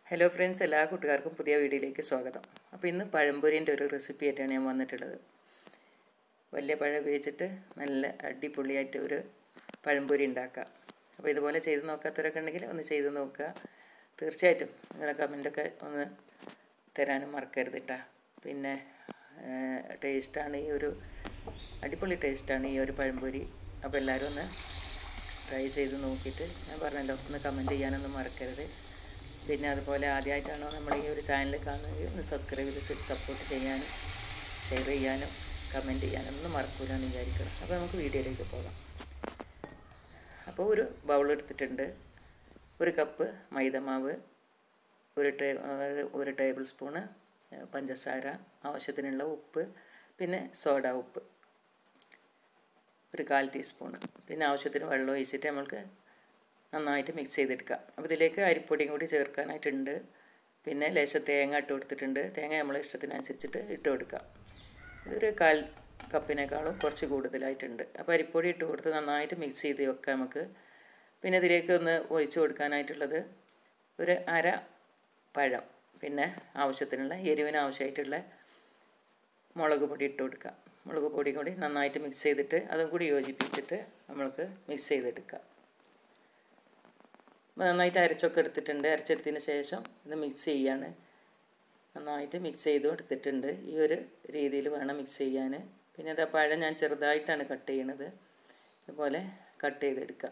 hello friends എല്ലാ കൂട്ടുകാർക്കും പുതിയ വീഡിയോയിലേക്ക് സ്വാഗതം അപ്പോൾ ഇന്ന് പഴംപൊരിൻ്റെ ഒരു റെസിപ്പി ആയിട്ടാണ് ഞാൻ വന്നിട്ടുള്ളത് വലിയ പഴം ഉപയോഗിച്ചിട്ട് നല്ല അടിപൊളിയായിട്ട് ഒരു പഴംപൊരി ഉണ്ടാക്കാം അപ്പോൾ ഇതുപോലെ ചെയ്ത് നോക്കാത്തവരൊക്കെ ഉണ്ടെങ്കിൽ ഒന്ന് ചെയ്ത് നോക്കുക തീർച്ചയായിട്ടും നിങ്ങളുടെ കമൻറ്റൊക്കെ ഒന്ന് തരാനും മറക്കരുത് കേട്ടോ പിന്നെ ടേസ്റ്റാണ് ഈ ഒരു അടിപൊളി ടേസ്റ്റാണ് ഈ ഒരു പഴംപൊരി അപ്പോൾ എല്ലാവരും ഒന്ന് ട്രൈ ചെയ്ത് നോക്കിയിട്ട് ഞാൻ പറഞ്ഞല്ലോ ഒന്ന് കമൻറ്റ് ചെയ്യാനൊന്നും മറക്കരുത് പിന്നെ അതുപോലെ ആദ്യമായിട്ടാണോ നമ്മൾ ഈ ഒരു ചാനൽ കാണുന്നത് ഒന്ന് സബ്സ്ക്രൈബ് ചെയ്ത് സപ്പോർട്ട് ചെയ്യാനും ഷെയർ ചെയ്യാനും കമൻറ്റ് ചെയ്യാനും ഒന്നും മറക്കൂല എന്ന് വിചാരിക്കണം അപ്പോൾ നമുക്ക് വീഡിയോയിലേക്ക് പോകാം അപ്പോൾ ഒരു ബൗൾ എടുത്തിട്ടുണ്ട് ഒരു കപ്പ് മൈദമാവ് ഒരു ടേ ഒരു ടേബിൾ സ്പൂണ് പഞ്ചസാര ആവശ്യത്തിനുള്ള ഉപ്പ് പിന്നെ സോഡ ഉപ്പ് ഒരു കാൽ ടീസ്പൂണ് പിന്നെ ആവശ്യത്തിന് വെള്ളം ഒഴിച്ചിട്ട് നമ്മൾക്ക് നന്നായിട്ട് മിക്സ് ചെയ്തെടുക്കാം അപ്പോൾ ഇതിലേക്ക് അരിപ്പൊടിയും കൂടി ചേർക്കാനായിട്ടുണ്ട് പിന്നെ ലേശം തേങ്ങ ഇട്ട് കൊടുത്തിട്ടുണ്ട് തേങ്ങ നമ്മളെ ഇഷ്ടത്തിനനുസരിച്ചിട്ട് ഇട്ട് കൊടുക്കാം ഇതൊരു കാൽ കപ്പിനേക്കാളും കുറച്ച് കൂടുതലായിട്ടുണ്ട് അപ്പോൾ അരിപ്പൊടി ഇട്ട് കൊടുത്ത് നന്നായിട്ട് മിക്സ് ചെയ്ത് വെക്കാം നമുക്ക് പിന്നെ ഇതിലേക്ക് ഒന്ന് ഒഴിച്ച് കൊടുക്കാനായിട്ടുള്ളത് ഒരു അര പഴം പിന്നെ ആവശ്യത്തിനുള്ള എരിവിന് ആവശ്യമായിട്ടുള്ള മുളക് പൊടി ഇട്ട് കൊടുക്കാം മുളക് പൊടി കൂടി നന്നായിട്ട് മിക്സ് ചെയ്തിട്ട് അതും കൂടി യോജിപ്പിച്ചിട്ട് നമ്മൾക്ക് മിക്സ് ചെയ്തെടുക്കാം നന്നായിട്ട് അരച്ചൊക്കെ എടുത്തിട്ടുണ്ട് അരച്ചെടുത്തതിന് ശേഷം ഇത് മിക്സ് ചെയ്യാണ് നന്നായിട്ട് മിക്സ് ചെയ്ത് എടുത്തിട്ടുണ്ട് ഈ ഒരു രീതിയിൽ വേണം മിക്സ് ചെയ്യാൻ പിന്നെ ഇത് പഴം ഞാൻ ചെറുതായിട്ടാണ് കട്ട് ചെയ്യണത് ഇതുപോലെ കട്ട് ചെയ്തെടുക്കാം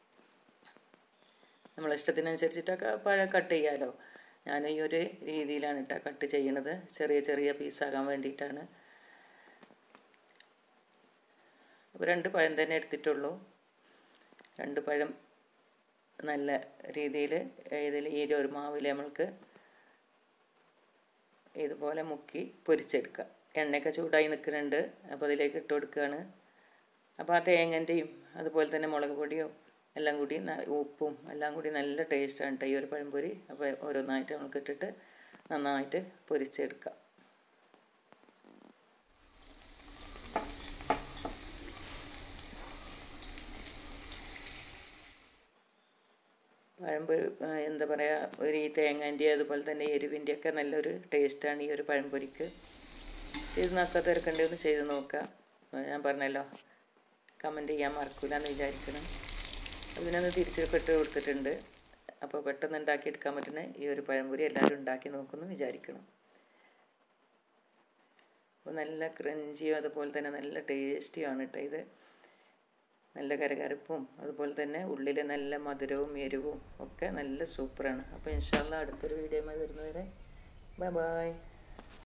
നമ്മളെ ഇഷ്ടത്തിനനുസരിച്ചിട്ടൊക്കെ പഴം കട്ട് ചെയ്യാമല്ലോ ഞാൻ ഈ ഒരു രീതിയിലാണ് കേട്ടോ കട്ട് ചെയ്യണത് ചെറിയ ചെറിയ പീസാകാൻ വേണ്ടിയിട്ടാണ് അപ്പോൾ രണ്ട് പഴം തന്നെ എടുത്തിട്ടുള്ളൂ രണ്ട് പഴം നല്ല രീതിയിൽ ഇതിൽ ഈ ഒരു മാവിൽ നമ്മൾക്ക് ഇതുപോലെ മുക്കി പൊരിച്ചെടുക്കുക എണ്ണയൊക്കെ ചൂടായി നിൽക്കുന്നുണ്ട് അപ്പോൾ അതിലേക്ക് ഇട്ട് കൊടുക്കുകയാണ് അപ്പോൾ ആ തേങ്ങൻ്റെയും അതുപോലെ തന്നെ മുളക് പൊടിയും എല്ലാം കൂടി ഉപ്പും എല്ലാം കൂടി നല്ല ടേസ്റ്റാണ് കേട്ടോ ഈ ഒരു പഴംപൊരി അപ്പോൾ ഓരോന്നായിട്ട് നമുക്ക് ഇട്ടിട്ട് നന്നായിട്ട് പൊരിച്ചെടുക്കാം പഴംപൊരി എന്താ പറയുക ഒരു ഈ തേങ്ങാൻ്റെ അതുപോലെ തന്നെ എരിവിൻ്റെ ഒക്കെ നല്ലൊരു ടേസ്റ്റാണ് ഈ ഒരു പഴംപൊരിക്ക് ചെയ്ത് നോക്കാത്തവരൊക്കെ ഉണ്ടെങ്കിൽ ഒന്ന് ചെയ്ത് നോക്കുക ഞാൻ പറഞ്ഞല്ലോ കമൻറ്റ് ചെയ്യാൻ മറക്കില്ല എന്ന് വിചാരിക്കണം അതിനൊന്ന് തിരിച്ചൊക്കെ ഇട്ട് കൊടുത്തിട്ടുണ്ട് അപ്പോൾ പെട്ടെന്ന് ഉണ്ടാക്കിയെടുക്കാൻ പറ്റുന്ന ഈ ഒരു പഴംപൊരി എല്ലാവരും ഉണ്ടാക്കി നോക്കുമെന്ന് വിചാരിക്കണം അപ്പോൾ നല്ല ക്രഞ്ചിയും അതുപോലെ തന്നെ നല്ല ടേസ്റ്റിയാണ് കേട്ടോ ഇത് നല്ല കരകരപ്പും അതുപോലെ തന്നെ ഉള്ളിൽ നല്ല മധുരവും എരിവും ഒക്കെ നല്ല സൂപ്പറാണ് അപ്പോൾ ഇൻഷാല്ല അടുത്തൊരു വീഡിയോ വരുന്നവരെ ബൈ ബായ്